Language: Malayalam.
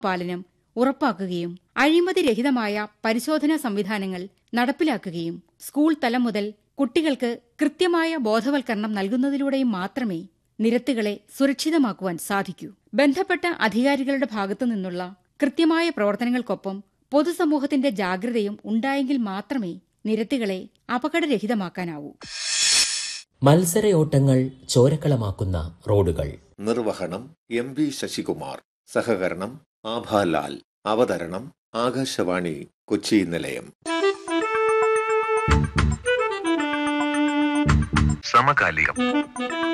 പാലനം ഉറപ്പാക്കുകയും അഴിമതിരഹിതമായ പരിശോധനാ സംവിധാനങ്ങൾ നടപ്പിലാക്കുകയും സ്കൂൾ തലം മുതൽ കുട്ടികൾക്ക് കൃത്യമായ ബോധവൽക്കരണം നൽകുന്നതിലൂടെയും മാത്രമേ നിരത്തുകളെ സുരക്ഷിതമാക്കുവാൻ സാധിക്കൂ ബന്ധപ്പെട്ട അധികാരികളുടെ ഭാഗത്തു നിന്നുള്ള കൃത്യമായ പ്രവർത്തനങ്ങൾക്കൊപ്പം പൊതുസമൂഹത്തിന്റെ ജാഗ്രതയും ഉണ്ടായെങ്കിൽ മാത്രമേ നിരത്തുകളെ അപകടരഹിതമാക്കാനാവൂ മത്സരയോട്ടങ്ങൾ ചോരക്കളമാക്കുന്ന റോഡുകൾ നിർവഹണം എം വി ശശികുമാർ സഹകരണം ആഭാലാൽ അവതരണം ആകാശവാണി കൊച്ചി നിലയം സമകാലികം